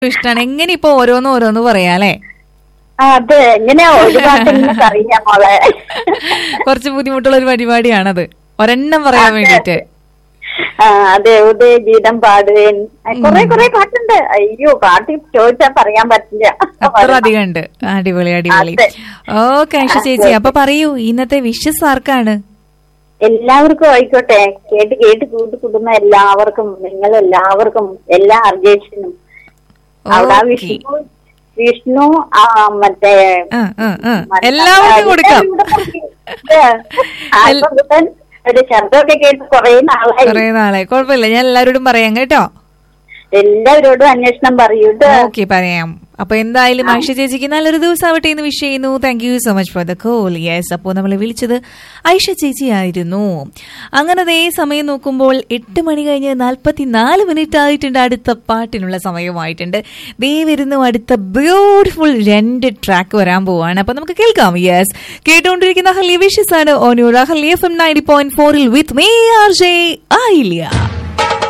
ഇഷ്ടമാണ് എങ്ങനെ ഇപ്പൊ ഓരോന്ന് ഓരോന്ന് പറയാല്ലേ ആ, അതെ എങ്ങനെയാ ഒരു പാട്ട് ഇങ്ങനെ അറിയാം മോളെ കുറച്ച് ബുദ്ധിമുട്ടുള്ള ഒരു പരിപാടിയാണത് ഒരെണ്ണം പറയാൻ വേണ്ടിട്ട് ആ അതെ ഉദയ ഗീതം പാടുവേൻ കൊറേ കൊറേ പാട്ടുണ്ട് അയ്യോ പാട്ട് ചോദിച്ചാ പറയാൻ പറ്റില്ല അത്ര അധികം ഉണ്ട് അടിപൊളി അടിപൊളി അതെ. ഓക്കെ ഐഷ ചേച്ചി അപ്പൊ പറയൂ ഇന്നത്തെ വിഷസ് ആർക്കാണ് എല്ലാവർക്കും ആയിക്കോട്ടെ കേട്ട് കേട്ട് കൂട്ട് കൂടുന്ന എല്ലാവർക്കും നിങ്ങൾ എല്ലാവർക്കും എല്ലാ അർജേഷനും അവിടെ ആ ഓക്കേ. വിഷ്ണു വിഷ്ണു ആ മറ്റേ ആ, ആ, ആ. മറ്റേ എല്ലാവർക്കും കൊടുക്കാം ആൽബം ഒരു ശബ്ദമൊക്കെ കേട്ട് കൊറേ നാളായി കുറെ നാളെ കുഴപ്പമില്ല ഞാൻ എല്ലാവരോടും പറയാം കേട്ടോ എല്ലാവരോടും അന്വേഷണം പറയൂട്ടോ ഓക്കെ പറയാം അപ്പൊ എന്തായാലും ആയിഷ ചേച്ചിക്ക് നല്ലൊരു ദിവസം ആവട്ടെ എന്ന് വിഷ് ചെയ്യുന്നു thank you so much for the call yes അപ്പോൾ നമ്മളെ വിളിച്ചത് ഐഷ ചേച്ചി ആയിരുന്നു അങ്ങനെ അതേ സമയം നോക്കുമ്പോൾ എട്ട് മണി കഴിഞ്ഞ് നാൽപ്പത്തിനാല് മിനിറ്റ് ആയിട്ടുണ്ട് അടുത്ത പാട്ടിനുള്ള സമയമായിട്ടുണ്ട് ദേ വരുന്നു അടുത്ത ബ്യൂട്ടിഫുൾ രണ്ട് ട്രാക്ക് വരാൻ പോവാണ് അപ്പൊ നമുക്ക് കേൾക്കാം യെസ് കേട്ടുകൊണ്ടിരിക്കുന്ന ഹലി വിഷസ് ആണ് Onur Hali F M ninety point ഫോറിൽ വിത്ത് മേ ആർ ജെ ആയില്ല